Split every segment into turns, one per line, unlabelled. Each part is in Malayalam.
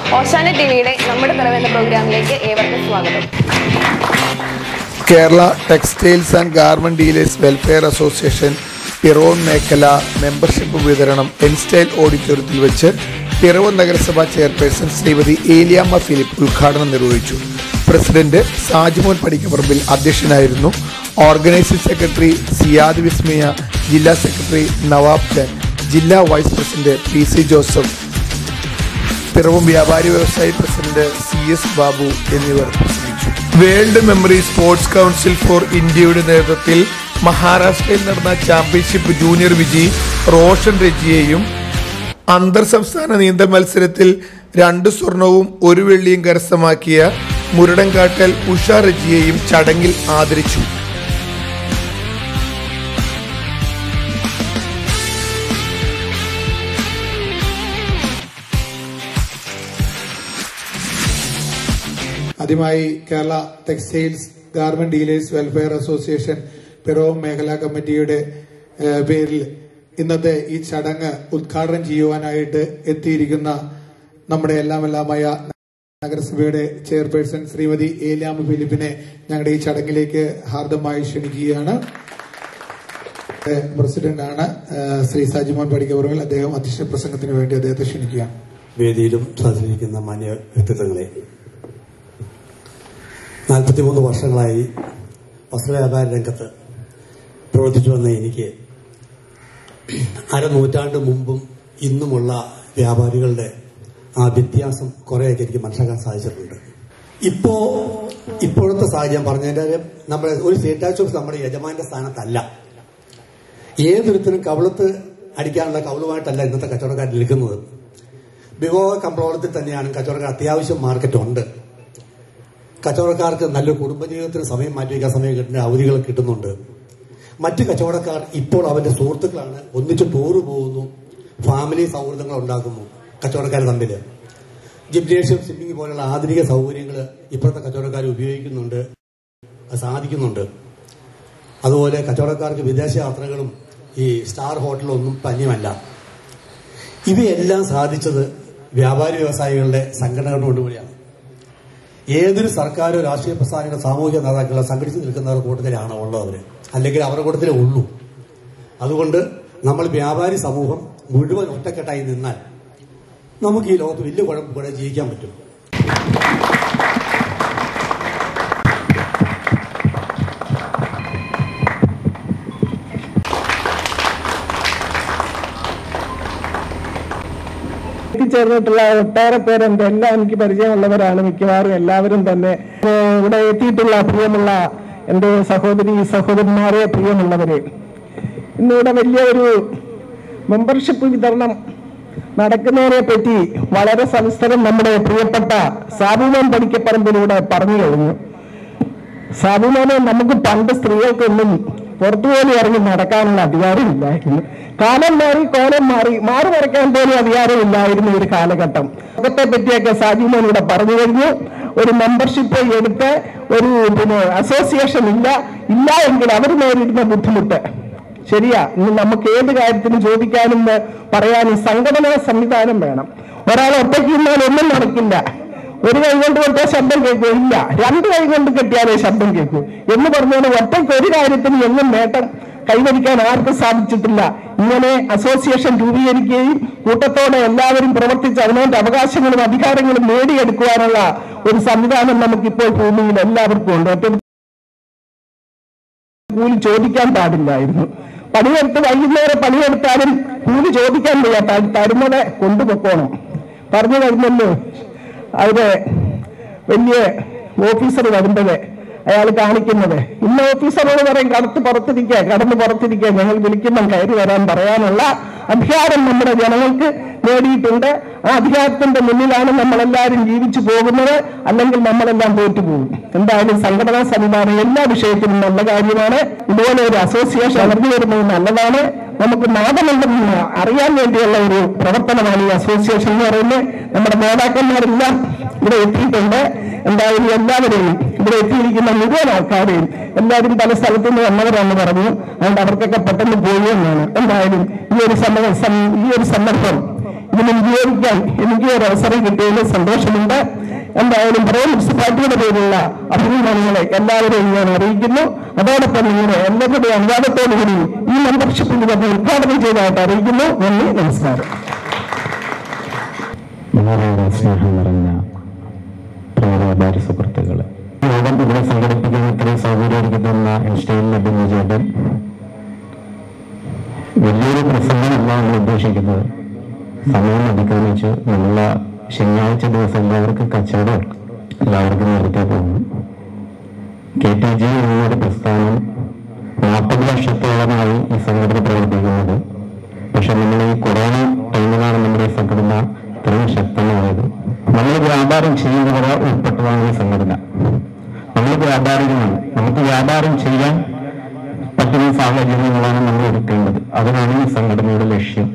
ഓശാന ടി വിയുടെ നമ്മുടെ പിറവ് എന്ന പ്രോഗ്രാമിലേക്ക് ഏവർക്കും സ്വാഗതം
Kerala textiles and garment dealers welfare association Piravom മേഖല മെമ്പർഷിപ്പ് വിതരണം എൻസ്റ്റൈൽ ഓഡിറ്റോറിയത്തിൽ വെച്ച് പിറവം നഗരസഭാ ചെയർപേഴ്സൺ ശ്രീമതി ഏലിയാമ്മ ഫിലിപ്പ് ഉദ്ഘാടനം നിർവഹിച്ചു പ്രസിഡന്റ് സാജിമോൻ പടിക്കപ്പറമ്പിൽ അധ്യക്ഷനായിരുന്നു ഓർഗനൈസിംഗ് സെക്രട്ടറി സിയാദ് വിസ്മയ ജില്ലാ സെക്രട്ടറി നവാബ് ഖാൻ ജില്ലാ vice president P C Joseph Piravom വ്യാപാരി വ്യവസായി പ്രസിഡന്റ് സി എസ് ബാബു എന്നിവർ പ്രസംഗിച്ചു world memory sports council for ഇന്ത്യയുടെ നേതൃത്വത്തിൽ മഹാരാഷ്ട്രയിൽ നടന്ന ചാമ്പ്യൻഷിപ്പ് ജൂനിയർ വിജയി റോഷൻ രജിയെയും അന്തർ സംസ്ഥാന നീന്തൽ മത്സരത്തിൽ രണ്ട് സ്വർണവും ഒരു വെള്ളിയും കരസ്ഥമാക്കിയ മുരടൻകാട്ടൽ ഉഷ രജിയെയും ചടങ്ങിൽ ആദരിച്ചു ആദ്യമായി Kerala textiles garment dealers welfare association Piravom മേഖലാ കമ്മിറ്റിയുടെ ഏഹ്, പേരിൽ ഇന്നത്തെ ഈ ചടങ്ങ് ഉദ്ഘാടനം ചെയ്യുവാനായിട്ട് എത്തിയിരിക്കുന്ന നമ്മുടെ എല്ലാം എല്ലാമായ നഗരസഭയുടെ ചെയർപേഴ്സൺ ശ്രീമതി ഏലിയാമ്മ ഫിലിപ്പിനെ ഞങ്ങളുടെ ഈ ചടങ്ങിലേക്ക് ഹാർദമായി ക്ഷണിക്കുകയാണ് ഏഹ്, പ്രസിഡന്റ് ആണ് ഏഹ്, ശ്രീ സാജിമോൻ പടിക്കപ്പുറമിൽ അദ്ദേഹം അധ്യക്ഷ പ്രസംഗത്തിന് വേണ്ടി അദ്ദേഹത്തെ ക്ഷണിക്കുകയാണ്
വേദിയിലും സദസ്സിലിരിക്കുന്ന മാന്യ വ്യക്തിത്വങ്ങളെ നാൽപ്പത്തിമൂന്ന് വർഷങ്ങളായി വസ്ത്രവ്യാപാര രംഗത്ത് പ്രവർത്തിച്ചു വന്ന എനിക്ക് അരനൂറ്റാണ്ട് മുമ്പും ഇന്നുമുള്ള വ്യാപാരികളുടെ ആ വ്യത്യാസം കുറേയൊക്കെ എനിക്ക് മനസ്സിലാക്കാൻ സാധിച്ചിട്ടുണ്ട് ഇപ്പോ ഇപ്പോഴത്തെ സാഹചര്യം പറഞ്ഞതിന്റെ കാര്യം നമ്മുടെ ഒരു സ്റ്റേറ്റ് ടാക്സ് ഓഫീസ് നമ്മുടെ യജമാന്റെ സ്ഥാനത്തല്ല ഏതൊരുത്തിനും കവിളത്ത് അടിക്കാനുള്ള കവിളുമായിട്ടല്ല ഇന്നത്തെ കച്ചവടക്കാർ നിൽക്കുന്നത് വിഭവ കമ്പോളത്തിൽ തന്നെയാണ് കച്ചവടക്കാർ അത്യാവശ്യം മാർക്കറ്റ് ഉണ്ട് കച്ചവടക്കാർക്ക് നല്ല കുടുംബജീവിതത്തിന് സമയം മാറ്റിവെക്കാൻ സമയം കിട്ടുന്ന അവധികൾ കിട്ടുന്നുണ്ട് മറ്റ് കച്ചവടക്കാർ ഇപ്പോൾ അവന്റെ സുഹൃത്തുക്കളാണ് ഒന്നിച്ച് ടൂറ് പോകുന്നു ഫാമിലി സൗഹൃദങ്ങൾ ഉണ്ടാക്കുന്നു കച്ചവടക്കാർ തമ്മിൽ ജിംനേഷ്യം സ്വിമ്മിംഗ് പോലുള്ള ആധുനിക സൗകര്യങ്ങൾ ഇപ്പോഴത്തെ കച്ചവടക്കാർ ഉപയോഗിക്കുന്നുണ്ട് അത് സാധിക്കുന്നുണ്ട് അതുപോലെ കച്ചവടക്കാർക്ക് വിദേശ യാത്രകളും ഈ സ്റ്റാർ ഹോട്ടലൊന്നും പഞ്ഞമല്ല ഇവയെല്ലാം സാധിച്ചത് വ്യാപാരി വ്യവസായികളുടെ സംഘടനകളോട് കൂടിയാണ് ഏതൊരു സർക്കാരോ രാഷ്ട്രീയ പ്രസ്ഥാനങ്ങളോ സാമൂഹിക നേതാക്കളോ സംഘടിച്ച് നിൽക്കുന്നവരുടെ കൂട്ടത്തിലാണ് ഉള്ളത് അവര് അല്ലെങ്കിൽ അവരുടെ കൂട്ടത്തിലേ ഉള്ളൂ അതുകൊണ്ട് നമ്മൾ വ്യാപാരി സമൂഹം മുഴുവൻ ഒറ്റക്കെട്ടായി നിന്നാൽ നമുക്ക് ഈ ലോകത്ത് വലിയ കുഴപ്പം കൂടെ ജീവിക്കാൻ പറ്റും
എത്തിച്ചേർന്നിട്ടുള്ള ഒട്ടേറെ പേരുണ്ട് എല്ലാം എനിക്ക് പരിചയമുള്ളവരാണ് മിക്കവാറും എല്ലാവരും തന്നെ ഏ, ഇവിടെ എത്തിയിട്ടുള്ള പ്രിയമുള്ള എൻ്റെ സഹോദരി സഹോദരന്മാരെ പ്രിയമുള്ളവരെ ഇന്നിവിടെ വലിയ ഒരു മെമ്പർഷിപ്പ് വിതരണം നടക്കുന്നതിനെ പറ്റി വളരെ സവിസ്തരം നമ്മുടെ പ്രിയപ്പെട്ട സാബുമോൻ പണിക്കപ്പറമ്പിലൂടെ പറഞ്ഞു കഴിഞ്ഞു സാബുമോനെ നമുക്ക് പണ്ട് സ്ത്രീകൾക്കൊന്നും പുറത്തുപോലും ഇറങ്ങി നടക്കാനുള്ള അധികാരമില്ലായിരുന്നു കാലം മാറി കോലം മാറി മാറി മറക്കാൻ പോലും അധികാരമില്ലായിരുന്നു ഒരു കാലഘട്ടം ലോകത്തെ പറ്റിയൊക്കെ സാജിമോൻ ഇവിടെ പറഞ്ഞു കഴിഞ്ഞു ഒരു മെമ്പർഷിപ്പ് എടുത്ത് ഒരു പിന്നെ അസോസിയേഷൻ ഇല്ല ഇല്ല എങ്കിൽ അവർ നേരിടുന്ന ബുദ്ധിമുട്ട് ശരിയാ ഇന്ന് നമുക്ക് ഏത് കാര്യത്തിനും ചോദിക്കാനും ഏ, പറയാനും സംഘടനാ സംവിധാനം വേണം ഒരാൾ ഒറ്റയ്ക്ക് ഇരുന്നാൽ ഒന്നും നടക്കില്ല ഒരു കൈ കൊണ്ട് കെട്ടിയാൽ ശബ്ദം കേൾക്കൂ ഇല്ല രണ്ട് കൈ കൊണ്ട് കെട്ടിയാലേ ശബ്ദം കേൾക്കൂ എന്ന് പറഞ്ഞാൽ ഒറ്റയ്ക്ക് ഒരു കാര്യത്തിന് എന്നും നേട്ടം കൈവരിക്കാൻ ആർക്കും സാധിച്ചിട്ടില്ല ഇങ്ങനെ അസോസിയേഷൻ രൂപീകരിക്കുകയും കൂട്ടത്തോടെ എല്ലാവരും പ്രവർത്തിച്ച് അതിനോട്ട് അവകാശങ്ങളും അധികാരങ്ങളും നേടിയെടുക്കുവാനുള്ള ഒരു സംവിധാനം നമുക്കിപ്പോൾ ഭൂമിയിൽ എല്ലാവർക്കും ഉണ്ട് ഒറ്റ കൂലി ചോദിക്കാൻ പാടില്ലായിരുന്നു പണിയെടുത്ത് വൈകുന്നേരം പണിയെടുത്താലും കൂലി ചോദിക്കാൻ വയ്യ ത- തരുന്നത് കൊണ്ടുപോക്കണം പറഞ്ഞു വരുന്നല്ലോ അവര് വലിയ ഓഫീസർ വരുന്നത് അയാൾ കാണിക്കുന്നത് ഇന്ന ഓഫീസറോട് പറയും കടത്ത് പുറത്തിരിക്കുക കടന്ന് പുറത്തിരിക്കുക ഞങ്ങൾ വിളിക്കുമ്പം കയറി വരാൻ പറയാനുള്ള അധികാരം നമ്മുടെ ജനങ്ങൾക്ക് നേടിയിട്ടുണ്ട് ആ അധികാരത്തിന്റെ മുന്നിലാണ് നമ്മളെല്ലാവരും ജീവിച്ചു പോകുന്നത് അല്ലെങ്കിൽ നമ്മളെല്ലാം തോറ്റുപോകും എന്തായാലും സംഘടനാ സംവിധാനം എല്ലാ വിഷയത്തിലും നല്ല കാര്യമാണ് ഇതുപോലെ ഒരു അസോസിയേഷൻ വളർന്നു വരുന്നത് നല്ലതാണ് നമുക്ക് നാദമുണ്ടെന്ന് അറിയാൻ വേണ്ടിയുള്ള ഒരു പ്രവർത്തനമാണ് ഈ അസോസിയേഷൻ എന്ന് പറയുന്നത് നമ്മുടെ നേതാക്കന്മാരെല്ലാം ഇവിടെ എത്തിയിട്ടുണ്ട് എന്തായാലും എല്ലാവരെയും ഇവിടെ എത്തിയിരിക്കുന്ന മുഴുവൻ ആൾക്കാരെയും എല്ലാവരും പല സ്ഥലത്തു നിന്ന് വന്നവരാണെന്ന് പറഞ്ഞു അതുകൊണ്ട് അവർക്കൊക്കെ പെട്ടെന്ന് പോയി എന്നാണ് എന്തായാലും ഈ ഒരു സമ്മ- സം- ഈ ഒരു സന്ദർഭം ഇതിന് വിനിയോഗിക്കാൻ എനിക്ക് ഒരു അവസരം കിട്ടിയതിൽ സന്തോഷമുണ്ട് എന്തായാലും പ്രോ മുനിസിപ്പാലിറ്റിയുടെ പേരിലുള്ള അഭിനന്ദനങ്ങളെ എല്ലാവരെയും ഞാൻ അറിയിക്കുന്നു അതോടൊപ്പം നിങ്ങളുടെ എല്ലാവരുടെയും അനുവാദത്തോടുകൂടി ഈ മെമ്പർഷിപ്പിന്റെ തന്നെ ഉദ്ഘാടനം ചെയ്തതായിട്ട് അറിയിക്കുന്നു നന്ദി നമസ്കാരം
വളരെ സ്നേഹം നിറഞ്ഞ പ്രിയ വ്യാപാരി സുഹൃത്തുക്കള് യോഗം ഇവിടെ സംഘടിപ്പിക്കാൻ ഇത്രയും സൗകര്യമൊരുക്കുന്ന ഇൻസ്റ്റയിൽ ലഭ്യമായ ചേട്ടൻ വലിയൊരു പ്രസംഗമല്ല നമ്മൾ ഉദ്ദേശിക്കുന്നത് സമയം അതിക്രമിച്ച് നമ്മളെ ശനിയാഴ്ച ദിവസം എല്ലാവർക്കും കച്ചവടം എല്ലാവർക്കും നേരത്തെ പോകുന്നു കെ ടി ജി എന്നൊരു പ്രസ്ഥാനം നാൽപ്പത് വർഷത്തോളമായി ഈ സംഘടന പ്രവർത്തിക്കുന്നത് പക്ഷെ നമ്മൾ ഈ കൊറോണ ടൈമിലാണ് നമ്മുടെ ഈ സംഘടന ഇത്രയും ശക്തമായത് നമ്മൾ വ്യാപാരം ചെയ്യുന്നവരെ ഉൾപ്പെട്ടതാണ് ഈ സംഘടന നമ്മൾ വ്യാപാരികളാണ് നമുക്ക് വ്യാപാരം ചെയ്യാൻ പറ്റുന്ന സാഹചര്യങ്ങളാണ് നമ്മൾ എടുക്കേണ്ടത് അതിനാണ് ഈ സംഘടനയുടെ ലക്ഷ്യം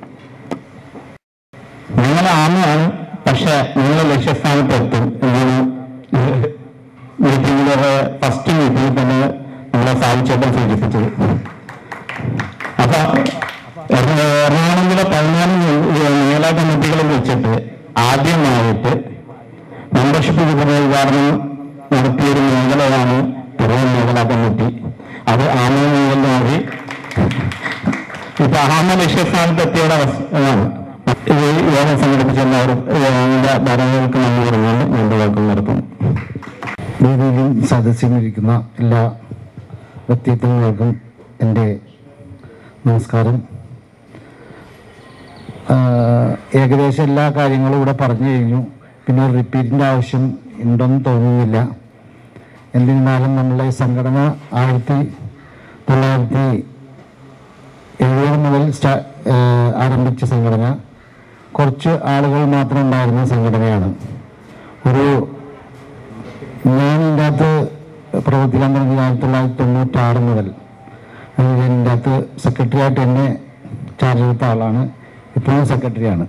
നിങ്ങൾ ആമയാണ് പക്ഷെ നിങ്ങളെ ലക്ഷ്യസ്ഥാനത്തെത്തും എന്നാണ് മീറ്റിംഗിലെ ഫസ്റ്റ് മീറ്റിംഗിൽ തന്നെ നമ്മളെ സാധിച്ചേട്ടൻ സൂചിപ്പിച്ചത് അപ്പൊ എറ- എറണാകുളത്തിലെ പതിനാല് മേഖലാ കമ്മിറ്റികളിൽ വെച്ചിട്ട് ആദ്യമായിട്ട് മെമ്പർഷിപ്പ് വിതരണം നടത്തിയൊരു മേഖലയാണ് പിറവം മേഖലാ കമ്മിറ്റി അത് ആമ മേഖലയായി ഇപ്പൊ ആമ ലക്ഷ്യസ്ഥാനത്ത് എത്തിയുടെ അവസ്ഥയാണ് ഇത് യോഗം സംഘടിപ്പിച്ച എല്ലാവരും ഇതിന്റെ ഭരണങ്ങൾക്ക് നന്ദി പറഞ്ഞുകൊണ്ട് രണ്ട് വാക്കുകൾ നടത്തുന്നു വേദിയിലും സദസ്സിലിരിക്കുന്ന എല്ലാ വ്യക്തിത്വങ്ങൾക്കും എൻ്റെ നമസ്കാരം ആഹ് ഏകദേശം എല്ലാ കാര്യങ്ങളും ഇവിടെ പറഞ്ഞു കഴിഞ്ഞു പിന്നെ ഒരു റിപ്പീറ്റിൻ്റെ ആവശ്യം ഉണ്ടെന്ന് തോന്നുന്നില്ല എന്നിരുന്നാലും നമ്മളെ സംഘടന ആയിരത്തി തൊള്ളായിരത്തി എഴുപത് മുതൽ സ്റ്റാ ആഹ് ആരംഭിച്ച സംഘടന കുറച്ച് ആളുകൾ മാത്രം ഉണ്ടായിരുന്ന സംഘടനയാണ് ഒരു ഞാൻ ഇതിൻ്റെ അകത്ത് പ്രവർത്തിക്കാൻ തുടങ്ങി ആയിരത്തി തൊള്ളായിരത്തി തൊണ്ണൂറ്റാറ് മുതൽ അത് ഞാൻ ഇതിൻ്റെ അകത്ത് സെക്രട്ടറി ആയിട്ട് എന്നെ ചാർജ് എടുത്ത ആളാണ് ഇപ്പോഴും സെക്രട്ടറിയാണ്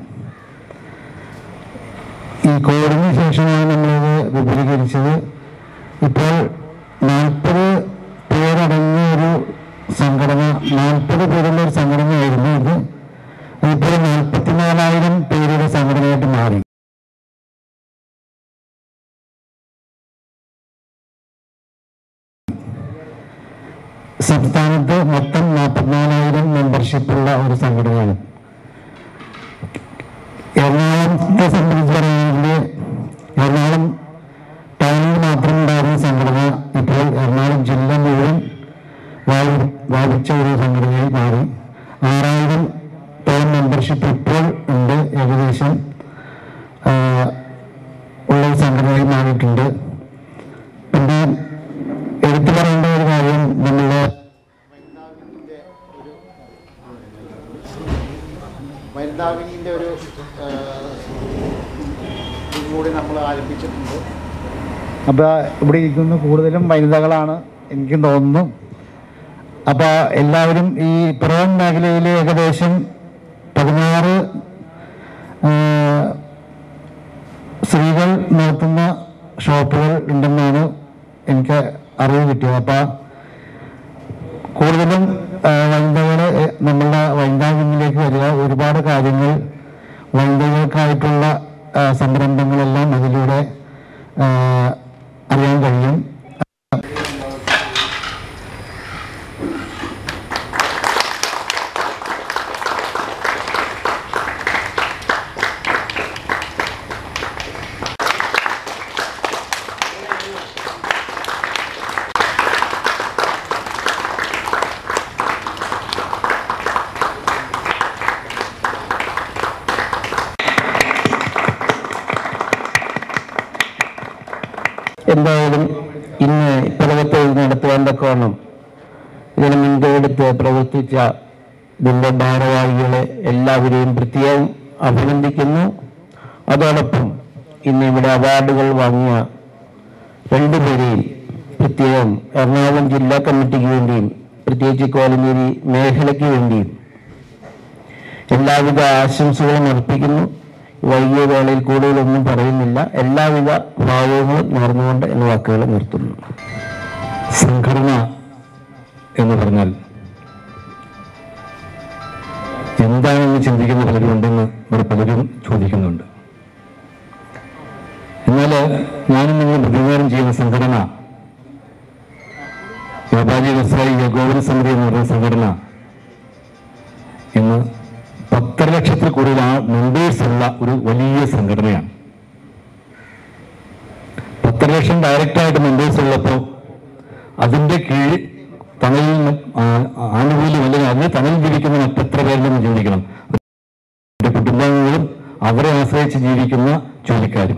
ഈ കോവിഡിന് ശേഷമാണ് നമ്മളിത് വിപുലീകരിച്ചത് ഇപ്പോൾ നാൽപ്പത് പേരടങ്ങിയ ഒരു സംഘടന നാൽപ്പത് പേരുള്ള ഒരു സംഘടനയായിരുന്നു ഇത് ഇപ്പോൾ നാൽപ്പത്തിനാലായിരം പേരുടെ സംഘടനയായിട്ട് മാറി സംസ്ഥാനത്ത് മൊത്തം നാൽപ്പത്തിനാലായിരം മെമ്പർഷിപ്പുള്ള ഒരു സംഘടനയാണ് എറണാകുളത്തെ സംബന്ധിച്ച് പറയുകയാണെങ്കിൽ എറണാകുളം ടൗണിൽ മാത്രം ഉണ്ടായിരുന്ന സംഘടന ഇപ്പോൾ എറണാകുളം ജില്ല മുഴുവൻ വ്യാപി- വ്യാപിച്ച ഒരു സംഘടനയായി മാറി ആറായിരം ടൗൺ മെമ്പർഷിപ്പ് ഇപ്പോൾ ഉണ്ട് ഏകദേശം ആ, ഉള്ള ഒരു സംഘടനയായി മാറിയിട്ടുണ്ട് പിന്നെ എടുത്തു പറയേണ്ട ഒരു കാര്യം നമ്മളുടെ
വനിതാവിനിൻ്റെ ഒരു ആ, ഇതും കൂടി നമ്മൾ ആരംഭിച്ചിട്ടുണ്ട്
അപ്പോൾ ഇവിടെ ഇരിക്കുന്ന കൂടുതലും വനിതകളാണ് എനിക്കും തോന്നുന്നു അപ്പോൾ എല്ലാവരും ഈ പിറവം മേഖലയിൽ ഏകദേശം പതിനാറ് ആ, സ്ത്രീകൾ നടത്തുന്ന ഷോപ്പുകൾ ഉണ്ടെന്നാണ് എനിക്ക് അറിവ് കിട്ടിയത് അപ്പോൾ കൂടുതലും വനിതകൾ നമ്മളുടെ വനിതാ വിങ്ങിലേക്ക് വരിക ഒരുപാട് കാര്യങ്ങൾ വനിതകൾക്കായിട്ടുള്ള ആ, സംരംഭങ്ങളെല്ലാം അതിലൂടെ ആ, അറിയാൻ കഴിയും എന്തായാലും ഇന്ന് പിറവത്തെ നടത്തുവാൻ തക്കവണ്ണം ഇതിന് മുൻകൈയെടുത്ത് പ്രവർത്തിച്ച ഇതിൻ്റെ ഭാരവാഹികളെ എല്ലാവരെയും പ്രത്യേകം അഭിനന്ദിക്കുന്നു അതോടൊപ്പം ഇന്ന് ഇവിടെ അവാർഡുകൾ വാങ്ങിയ രണ്ടുപേരെയും പ്രത്യേകം എറണാകുളം ജില്ലാ കമ്മിറ്റിക്ക് വേണ്ടിയും പ്രത്യേകിച്ച് കോലഞ്ചേരി മേഖലയ്ക്ക് വേണ്ടിയും എല്ലാവിധ ആശംസകളും അർപ്പിക്കുന്നു വൈകിയ വേളയിൽ കൂടുതലൊന്നും പറയുന്നില്ല എല്ലാവിധ ഭാവങ്ങളും നേർന്നുകൊണ്ട് എന്ന വാക്കുകൾ നിർത്തുന്നു സംഘടന എന്ന് പറഞ്ഞാൽ എന്താണെന്ന് ചിന്തിക്കുന്ന പലരും ഉണ്ടെന്ന് ഇവിടെ പലരും ചോദിക്കുന്നുണ്ട് എന്നാൽ ഞാനും നിങ്ങൾ പ്രതിനിധാനം ചെയ്യുന്ന സംഘടന വ്യാപാരി വ്യവസായി ഏകോപന സമിതി എന്ന് പറയുന്ന സംഘടന ഇന്ന് പത്തര ലക്ഷത്തിൽ കൂടുതൽ ആ മെമ്പേഴ്സ് ഉള്ള ഒരു വലിയ സംഘടനയാണ് പത്തര ലക്ഷം ഡയറക്റ്റായിട്ട് മെമ്പേഴ്സ് ഉള്ളപ്പോൾ അതിന്റെ കീഴിൽ തണലിൽ നി- ആ- ആനുകൂല്യം അല്ലെങ്കിൽ അതിന് തണലിൽ ജീവിക്കുന്ന മറ്റെത്ര പേരുണ്ടെന്ന് ചിന്തിക്കണം അവരുടെ കുടുംബാംഗങ്ങളും അവരെ ആശ്രയിച്ച് ജീവിക്കുന്ന ജോലിക്കാരും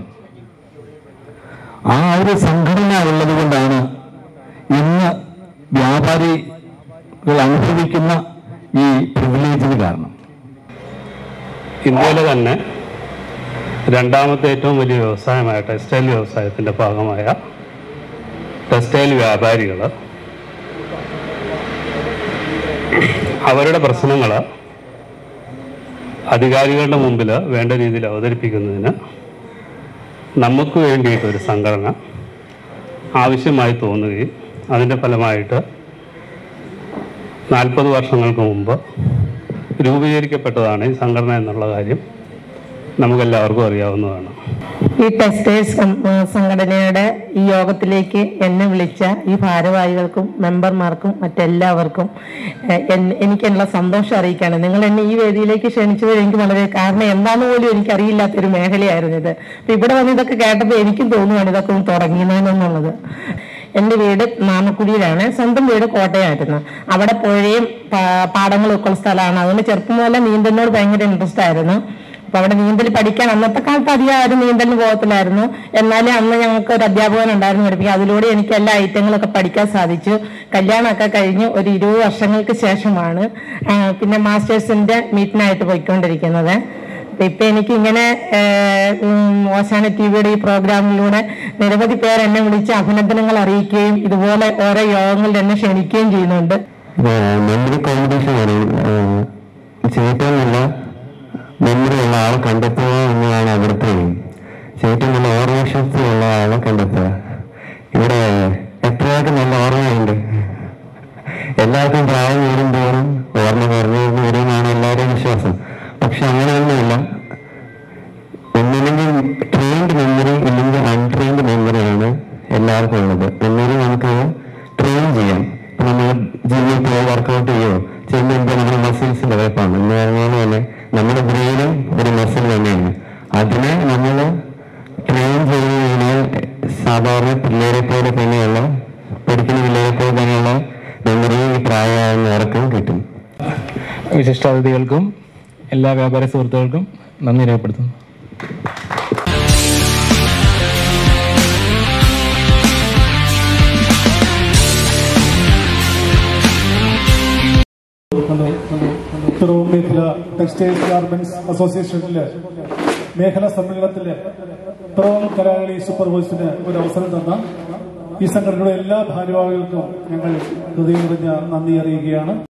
ആ ഒരു സംഘടന ഉള്ളത് കൊണ്ടാണ് ഇന്ന് വ്യാപാരികൾ അനുഭവിക്കുന്ന ഈ പ്രിവിലേജിന് കാരണം
ഇന്ത്യയിലെ തന്നെ രണ്ടാമത്തെ ഏറ്റവും വലിയ വ്യവസായമായ ടെക്സ്റ്റൈൽ വ്യവസായത്തിൻ്റെ ഭാഗമായ ടെക്സ്റ്റൈൽ വ്യാപാരികൾ അവരുടെ പ്രശ്നങ്ങൾ അധികാരികളുടെ മുമ്പിൽ വേണ്ട രീതിയിൽ അവതരിപ്പിക്കുന്നതിന് നമുക്ക് വേണ്ടിയിട്ടൊരു സംഘടന ആവശ്യമായി തോന്നുകയും അതിൻ്റെ ഫലമായിട്ട് നാൽപ്പത് വർഷങ്ങൾക്ക് മുമ്പ് രൂപീകരിക്കപ്പെട്ടതാണ് ഈ സംഘടന എന്നുള്ള കാര്യം നമുക്കെല്ലാവർക്കും അറിയാവുന്നതാണ്
ഈ ടെക്സ്റ്റൈൽസ് കം- ആ, സംഘടനയുടെ ഈ യോഗത്തിലേക്ക് എന്നെ വിളിച്ച ഈ ഭാരവാഹികൾക്കും മെമ്പർമാർക്കും മറ്റെല്ലാവർക്കും എ- എൻ- എനിക്ക് എന്നുള്ള സന്തോഷം അറിയിക്കാണ് നിങ്ങൾ എന്നെ ഈ വേദിയിലേക്ക് ക്ഷണിച്ചത് എനിക്ക് വളരെ കാരണം എന്താന്ന് പോലും എനിക്ക് അറിയില്ലാത്തൊരു മേഖലയായിരുന്നു ഇത് അപ്പൊ ഇവിടെ വന്ന് ഇതൊക്കെ കേട്ടപ്പോൾ എനിക്കും തോന്നുവാണ് ഇതൊക്കെ ഒന്ന് തുടങ്ങിയെന്നുള്ളത് എൻ്റെ വീട് നാമക്കുടിയിലാണ് സ്വന്തം വീട് കോട്ടയമായിരുന്നു അവിടെ പുഴയും പാ- പാടങ്ങളും ഒക്കെ ഉള്ള സ്ഥലമാണ് അതുകൊണ്ട് ചെറുപ്പം മുതലേ നീന്തലിനോട് ഭയങ്കര ഇൻട്രസ്റ്റ് ആയിരുന്നു അപ്പൊ അവിടെ നീന്തൽ പഠിക്കാൻ അന്നത്തെ കാലത്ത് അധികം ആരും നീന്തലിന് പോകത്തില്ലായിരുന്നു എന്നാലും അന്ന് ഞങ്ങൾക്ക് ഒരു അധ്യാപകൻ ഉണ്ടായിരുന്നു പഠിപ്പിക്കുക അതിലൂടെ എനിക്ക് എല്ലാ ഐറ്റങ്ങളൊക്കെ പഠിക്കാൻ സാധിച്ചു കല്യാണമൊക്കെ കഴിഞ്ഞ് ഒരു ഇരുപത് വർഷങ്ങൾക്ക് ശേഷമാണ് ആ, പിന്നെ മാസ്റ്റേഴ്സിന്റെ മീറ്റിനായിട്ട് പോയിക്കൊണ്ടിരിക്കുന്നത് അപ്പൊ ഇപ്പൊ എനിക്ക് ഇങ്ങനെ ഓശാന ടി വിയുടെ ഈ പ്രോഗ്രാമിലൂടെ നിരവധി പേർ എന്നെ വിളിച്ച് അഭിനന്ദനങ്ങൾ അറിയിക്കുകയും ഇതുപോലെ ഓരോ യോഗങ്ങളിൽ എന്നെ ക്ഷണിക്കുകയും ചെയ്യുന്നുണ്ട്
മെമ്മറി കോമ്പറ്റീഷനാണ് ഏറ്റവും നല്ല മെമ്മറി ഉള്ള ആളെ കണ്ടെത്തുക എന്നതാണ് അവിടുത്തെ aim. ഏറ്റവും നല്ല ഓർമ്മശക്തിയുള്ള ആളെ കണ്ടെത്തുക ഇവിടെ എത്രയൊക്കെ നല്ല ഓർമ്മയുണ്ട് എല്ലാവർക്കും പ്രായം കൂടുമ്പോഴും ഓർമ്മ കുറഞ്ഞു വരുമെന്നാണ് എല്ലാവരുടെയും വിശ്വാസം പക്ഷെ അങ്ങനെയൊന്നുമില്ല ഒന്നില്ലെങ്കിൽ ട്രെയിൻഡ് മെമ്മറി ഇല്ലെങ്കിൽ അൺട്രെയിൻഡ് മെമ്മറിയാണ് എല്ലാവർക്കും ഉള്ളത് മെമ്മറി നമുക്ക് ട്രെയിൻ ചെയ്യാം ഇപ്പൊ നമ്മൾ ജിമ്മിൽ പോയി വർക്കൗട്ട് ചെയ്യോ ചെയ്യുമ്പോൾ നമ്മുടെ മസിൽസ് ഡെവലപ്പാണ് എന്ന് പറഞ്ഞാൽ തന്നെ നമ്മുടെ ബ്രെയിനും ഒരു മസിൽ തന്നെയാണ് അതിനെ നമ്മൾ ട്രെയിൻ ചെയ്ത് കഴിഞ്ഞാൽ സാധാരണ പിള്ളേരെ പോലെ തന്നെയുള്ള പഠിക്കുന്ന പിള്ളേരെ പോലെ തന്നെയുള്ള മെമ്മറി ഈ പ്രായമാകുന്നവർക്കും കിട്ടും
വിശിഷ്ടാതിഥികൾക്കും എല്ലാ വ്യാപാര സുഹൃത്തുക്കൾക്കും നന്ദി രേഖപ്പെടുത്തുന്നു
പിറവൂർ മേഖല ടെക്സ്റ്റൈൽസ് ഗാർമെന്റ്സ് അസോസിയേഷനിലെ മേഖലാ സമ്മേളനത്തിലെ പിറവൂർ കലാകളി സൂപ്പർവൈസിന് ഒരു അവസരം തന്ന ഈ സംഘടനയുടെ എല്ലാ ഭാരവാഹികൾക്കും ഞങ്ങൾ ഹൃദയം നിറഞ്ഞ നന്ദി അറിയിക്കുകയാണ്